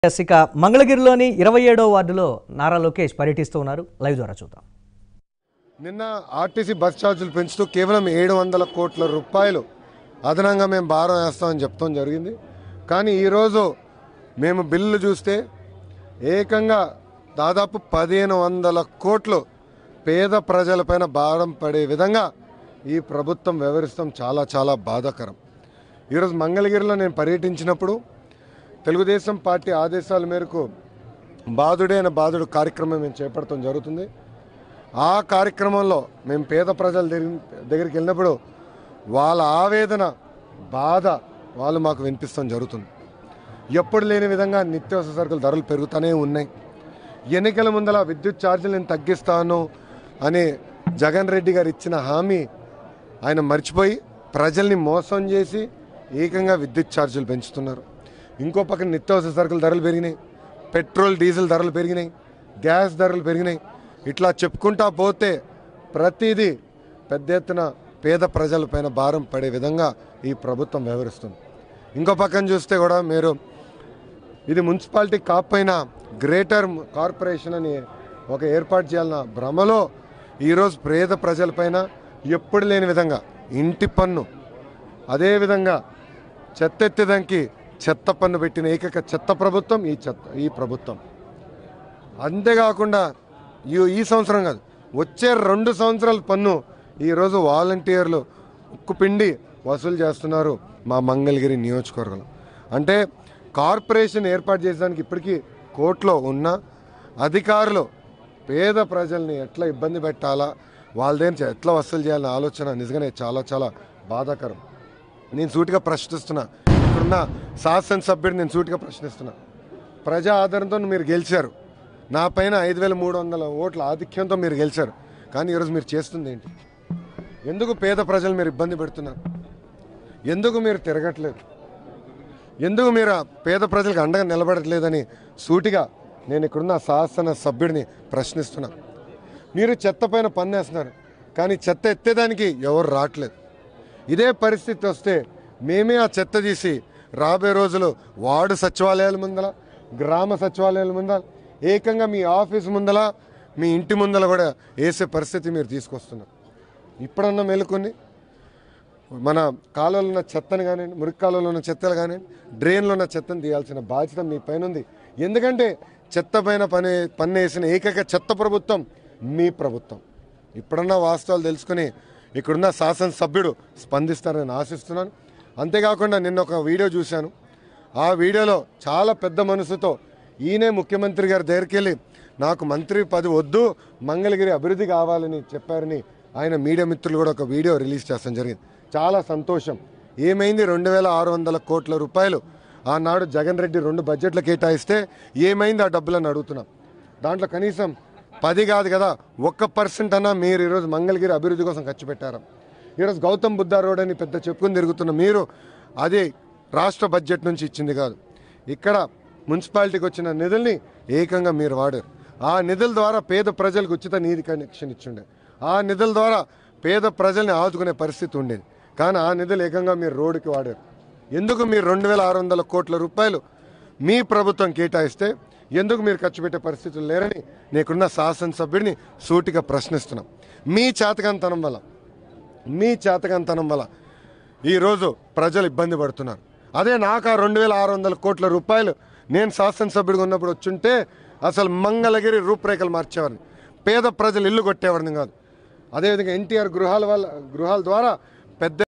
yes, ఇక మంగళగిరిలోని ఇరవై ఏడో వార్డులో నారా లోకేష్ పర్యటిస్తూ ఉన్నారు లైవ్ ద్వారా చూద్దాం నిన్న ఆర్టీసీ బస్ ఛార్జీలు పెంచుతూ కేవలం ఏడు వందల కోట్ల రూపాయలు అదనంగా మేము భారం వేస్తామని చెప్తాం జరిగింది కానీ ఈరోజు మేము బిల్లు చూస్తే ఏకంగా దాదాపు పదిహేను వందల కోట్లు పేద ప్రజలపైన భారం పడే విధంగా ఈ ప్రభుత్వం వ్యవహరిస్తాం చాలా చాలా బాధాకరం ఈరోజు మంగళగిరిలో నేను పర్యటించినప్పుడు తెలుగుదేశం పార్టీ ఆదేశాల మేరకు బాధుడే అనే బాధుడు కార్యక్రమం మేము చేపడటం జరుగుతుంది ఆ కార్యక్రమంలో మేము పేద ప్రజల దగ్గర దగ్గరికి వెళ్ళినప్పుడు వాళ్ళ ఆవేదన బాధ వాళ్ళు మాకు వినిపిస్తాం జరుగుతుంది ఎప్పుడు లేని విధంగా నిత్యావసర సరుకుల ధరలు పెరుగుతూనే ఉన్నాయి ఎన్నికల ముందల విద్యుత్ ఛార్జీలు నేను తగ్గిస్తాను అని జగన్ రెడ్డి గారు ఇచ్చిన హామీ ఆయన మర్చిపోయి ప్రజల్ని మోసం చేసి ఏకంగా విద్యుత్ ఛార్జీలు పెంచుతున్నారు ఇంకో పక్కన నిత్యావసర సరుకుల ధరలు పెరిగినాయి పెట్రోల్ డీజిల్ ధరలు పెరిగినాయి గ్యాస్ ధరలు పెరిగినాయి ఇట్లా చెప్పుకుంటా పోతే ప్రతిదీ పెద్ద ఎత్తున పేద ప్రజలపైన భారం పడే విధంగా ఈ ప్రభుత్వం వ్యవహరిస్తుంది ఇంకో పక్కన చూస్తే కూడా మీరు ఇది మున్సిపాలిటీ కాకపోయినా గ్రేటర్ కార్పొరేషన్ అని ఒక ఏర్పాటు చేయాలన్న భ్రమలో ఈరోజు పేద ప్రజలపైన ఎప్పుడు లేని విధంగా ఇంటి పన్ను అదేవిధంగా చెత్త ఎత్తేదానికి చెత్త పన్ను పెట్టిన ఏకైక చెత్త ప్రభుత్వం ఈ చెత్త ఈ ప్రభుత్వం అంతేకాకుండా ఈ ఈ సంవత్సరం కాదు వచ్చే రెండు సంవత్సరాల పన్ను ఈరోజు వాలంటీర్లు ఉక్కుపిండి వసూలు చేస్తున్నారు మా మంగళగిరి నియోజకవర్గంలో అంటే కార్పొరేషన్ ఏర్పాటు చేసేదానికి ఇప్పటికీ కోర్టులో ఉన్న అధికారులు పేద ప్రజల్ని ఎట్లా ఇబ్బంది పెట్టాలా వాళ్ళ దగ్గర ఎట్లా వసూలు చేయాలనే ఆలోచన నిజంగానే చాలా చాలా బాధాకరం నేను సూటిగా ప్రశ్నిస్తున్నా ఇక్కడున్న శాసనసభ్యుడు నేను సూటిగా ప్రశ్నిస్తున్నా ప్రజా ఆదరణతో మీరు గెలిచారు నా పైన ఐదు వేల మూడు వందల ఓట్ల ఆధిక్యంతో మీరు గెలిచారు కానీ ఈరోజు మీరు చేస్తుంది ఏంటి ఎందుకు పేద ప్రజలు మీరు ఇబ్బంది పెడుతున్నారు ఎందుకు మీరు తిరగట్లేదు ఎందుకు మీరు ఆ పేద ప్రజలకు అండగా నిలబడట్లేదని సూటిగా నేను ఇక్కడున్న శాసన సభ్యుడిని ప్రశ్నిస్తున్నా మీరు చెత్త పైన పన్నేస్తున్నారు కానీ చెత్త ఎత్తేదానికి ఎవరు రావట్లేదు ఇదే పరిస్థితి వస్తే మేమే ఆ చెత్త తీసి రాబోయే రోజులు వార్డు సచివాలయాల ముందల గ్రామ సచివాలయాల ముందల ఏకంగా మీ ఆఫీస్ ముందల మీ ఇంటి ముందల కూడా వేసే పరిస్థితి మీరు తీసుకొస్తున్నారు ఇప్పుడన్నా మేలుకొని మన కాలువలో ఉన్న చెత్తను కానివ్వండి మురికి కాలువలో ఉన్న చెత్తలు కానివ్వండి డ్రైన్లో ఉన్న చెత్తను తీయాల్సిన బాధ్యత మీ పైన ఉంది ఎందుకంటే చెత్త పైన పని పన్ను వేసిన ఏకైక చెత్త ప్రభుత్వం మీ ప్రభుత్వం ఇప్పుడన్నా వాస్తవాలు తెలుసుకుని ఇక్కడున్న శాసనసభ్యుడు స్పందిస్తారని ఆశిస్తున్నాను అంతేకాకుండా నిన్న ఒక వీడియో చూశాను ఆ వీడియోలో చాలా పెద్ద మనసుతో ఈయనే ముఖ్యమంత్రి గారి దగ్గరికి వెళ్ళి నాకు మంత్రి పదవి వద్దు మంగళగిరి అభివృద్ధి కావాలని చెప్పారని ఆయన మీడియా మిత్రులు కూడా ఒక వీడియో రిలీజ్ చేస్తాం జరిగింది చాలా సంతోషం ఏమైంది రెండు వేల ఆరు వందల కోట్ల రూపాయలు ఆనాడు జగన్ రెడ్డి రెండు బడ్జెట్లు కేటాయిస్తే ఏమైంది ఆ డబ్బులను అడుగుతున్నాం దాంట్లో కనీసం పది కాదు కదా ఒక్క పర్సెంట్ అన్నా మీరు ఈరోజు మంగళగిరి అభివృద్ధి కోసం ఖర్చు పెట్టారు ఈరోజు గౌతమ్ బుద్ధ రోడ్ అని పెద్ద చెప్పుకుని తిరుగుతున్న మీరు అది రాష్ట్ర బడ్జెట్ నుంచి ఇచ్చింది కాదు ఇక్కడ మున్సిపాలిటీకి వచ్చిన నిధుల్ని ఏకంగా మీరు వాడారు ఆ నిధుల ద్వారా పేద ప్రజలకు ఉచిత నీటి కనెక్షన్ ఇచ్చిండే ఆ నిధుల ద్వారా పేద ప్రజల్ని ఆదుకునే పరిస్థితి ఉండేది కానీ ఆ నిధులు ఏకంగా మీరు రోడ్డుకి వాడారు ఎందుకు మీరు రెండు వేల ఆరు వందల కోట్ల రూపాయలు మీ ప్రభుత్వం కేటాయిస్తే ఎందుకు మీరు ఖర్చు పెట్టే పరిస్థితులు లేరని నీకున్న శాసనసభ్యుడిని సూటిగా ప్రశ్నిస్తున్నాం మీ చేతకంతనం వల్ల మీ చేతకంతనం వల్ల ఈరోజు ప్రజలు ఇబ్బంది పడుతున్నారు అదే నాకు ఆ రెండు వేల ఆరు వందల కోట్ల రూపాయలు నేను శాసనసభ్యుడిగా ఉన్నప్పుడు వచ్చుంటే అసలు మంగళగిరి రూపురేఖలు మార్చేవారిని పేద ప్రజలు ఇల్లు కొట్టేవాడిని కాదు అదేవిధంగా ఎన్టీఆర్ గృహాల వల్ల గృహాల ద్వారా పెద్ద